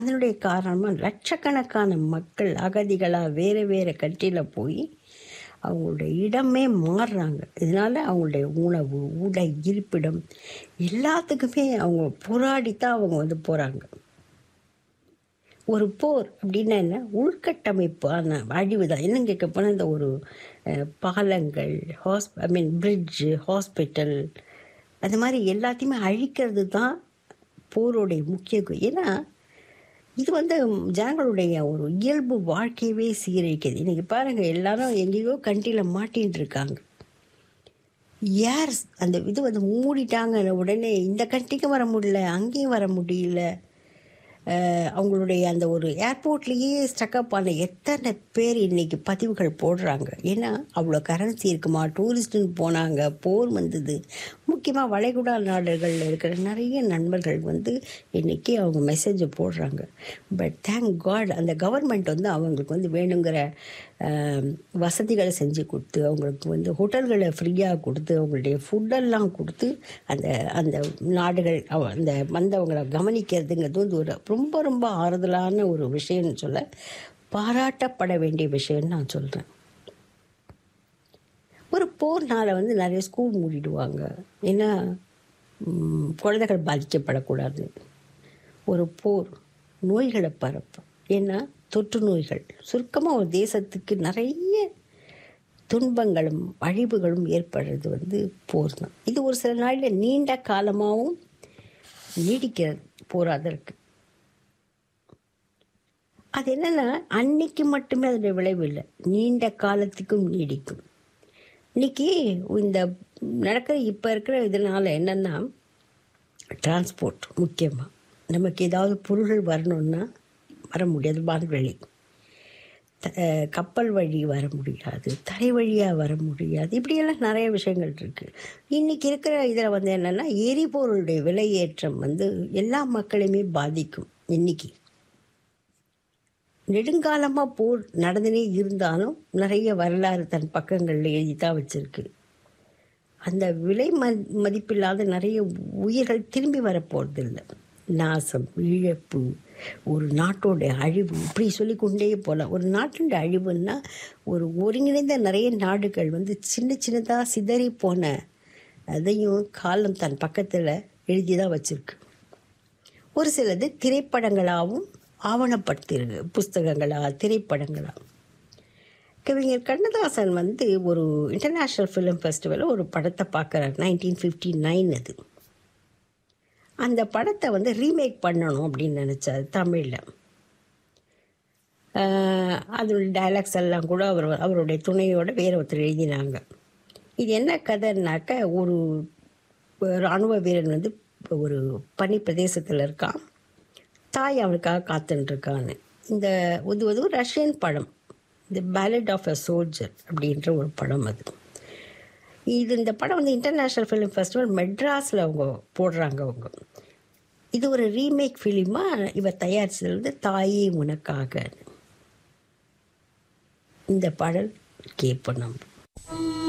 அதனுடைய காரணமாக லட்சக்கணக்கான மக்கள் அகதிகளாக வேறு வேறு கண்ட்ரியில் போய் அவங்களுடைய இடமே மாறுறாங்க இதனால் அவங்களுடைய உணவு உடை இருப்பிடம் எல்லாத்துக்குமே அவங்க போராடித்தான் அவங்க வந்து போகிறாங்க ஒரு போர் அப்படின்னா என்ன உள்கட்டமைப்பான அழிவு தான் என்னன்னு கேட்க போனால் இந்த ஒரு அஹ், பாலங்கள் ஹாஸ் ஐ மீன் பிரிட்ஜு ஹாஸ்பிட்டல் அந்த மாதிரி எல்லாத்தையுமே அழிக்கிறது தான் போருடைய முக்கிய கு- ஏன்னா இது வந்து ஜனங்களுடைய ஒரு இயல்பு வாழ்க்கையவே சீரழிக்குது இன்றைக்கி பாருங்கள் எல்லாரும் எங்கேயோ கண்ட்ரியில் மாட்டின்னு இருக்காங்க யார் அந்த இது வந்து மூடிட்டாங்க உடனே இந்த கண்ட்ரிக்கும் வர முடியல அங்கேயும் வர முடியல அஹ் அவங்களுடைய அந்த ஒரு ஏர்போர்ட்லேயே ஸ்டக்கப் ஆன எத்தனை பேர் இன்னைக்கு பதிவுகள் போடுறாங்க ஏன்னா அவ்வளோ கரன்சி இருக்குமா டூரிஸ்ட்டுன்னு போனாங்க போர் வந்தது முக்கியமாக வளைகுடா நாடுகளில் இருக்கிற நிறைய நண்பர்கள் வந்து இன்னைக்கு அவங்க மெசேஜை போடுறாங்க பட் தேங்க் காட் அந்த கவர்மெண்ட் வந்து அவங்களுக்கு வந்து வேணுங்கிற அஹ், வசதிகளை செஞ்சு கொடுத்து அவங்களுக்கு வந்து ஹோட்டல்களை ஃப்ரீயாக கொடுத்து அவங்களுடைய ஃபுட்டெல்லாம் கொடுத்து அந்த அந்த நாடுகள் அவ- அந்த வந்தவங்களை கவனிக்கிறதுங்கிறது வந்து ஒரு ரொம்ப ரொம்ப ஆறுதலான ஒரு விஷயம்னு சொல்ல பாராட்டப்பட வேண்டிய விஷயம்னு நான் சொல்கிறேன் ஒரு போர்னால் வந்து நிறைய ஸ்கூல் மூடிடுவாங்க ஏன்னா ம், குழந்தைகள் பாதிக்கப்படக்கூடாது ஒரு போர் நோய்களை பரப்பும் ஏன்னா தொற்று நோய்கள் சுருக்கமாக ஒரு தேசத்துக்கு நிறைய துன்பங்களும் அழிவுகளும் ஏற்படுறது வந்து போர் தான் இது ஒரு சில நாளில் நீண்ட காலமாகவும் நீடிக்கிறது போர் அதற்கு அது என்னன்னா அன்னைக்கு மட்டுமே அதோடைய விளைவு இல்லை நீண்ட காலத்துக்கும் நீடிக்கும் இன்னைக்கு இந்த நடக்கிற இப்போ இருக்கிற இதனால என்னென்னா டிரான்ஸ்போர்ட் முக்கியமாக நமக்கு ஏதாவது பொருள்கள் வரணும்னா வர முடியாது வான்வெளி த- அஹ் கப்பல் வழி வர முடியாது தரை வழியாக வர முடியாது இப்படியெல்லாம் நிறைய விஷயங்கள் இருக்குது இன்றைக்கி இருக்கிற இதில் வந்து என்னென்னா எரிபொருளுடைய விலையேற்றம் வந்து எல்லா மக்களையுமே பாதிக்கும் இன்னைக்கு நெடுங்காலமாக போர் நடந்துனே இருந்தாலும் நிறைய வரலாறு தன் பக்கங்களில் எழுதி தான் வச்சுருக்கு அந்த விலை ம மதிப்பில்லாத நிறைய உயிர்கள் திரும்பி வரப்போகிறதில்ல நாசம் இழப்பு ஒரு நாட்டோட அழிவு இப்படி சொல்லிக்கொண்டே போகலாம் ஒரு நாட்டின் அழிவுன்னா ஒரு ஒருங்கிணைந்த நிறைய நாடுகள் வந்து சின்ன சின்னதாக சிதறி போன அதையும் காலம் தன் பக்கத்தில் எழுதி தான் வச்சுருக்கு ஒரு சிலது திரைப்படங்களாகவும் ஆவணப்படுத்தியிருக்கு புஸ்தகங்களா திரைப்படங்களா கவிஞர் கண்ணதாசன் வந்து ஒரு இன்டர்நேஷ்னல் ஃபிலிம் ஃபெஸ்டிவலில் ஒரு படத்தை பார்க்குறாரு நைன்டீன் ஃபிஃப்டி நைன் அது அந்த படத்தை வந்து ரீமேக் பண்ணணும் அப்படின்னு நினச்சாரு தமிழில் அதோட டைலாக்ஸ் எல்லாம் கூட அவர் அவருடைய துணையோட வேற ஒருத்தர் எழுதினாங்க இது என்ன கதைன்னாக்க ஒரு இராணுவ வீரன் வந்து ஒரு பனி பிரதேசத்தில் இருக்கான் தாய் அவனுக்காக காத்துட்டு இருக்கான்னு இந்த இது வந்து ஒரு ரஷ்யன் படம் the ballad of a soldier அப்படின்ற ஒரு படம் அது இது இந்த படம் வந்து இன்டர்நேஷ்னல் ஃபிலிம் ஃபெஸ்டிவல் மெட்ராஸில் அவங்க போடுறாங்க அவங்க இது ஒரு ரீமேக் ஃபிலிமாக இவர் தயாரிச்சது வந்து தாயே உனக்காக இந்த பாடல் கேட்போம் நம்ம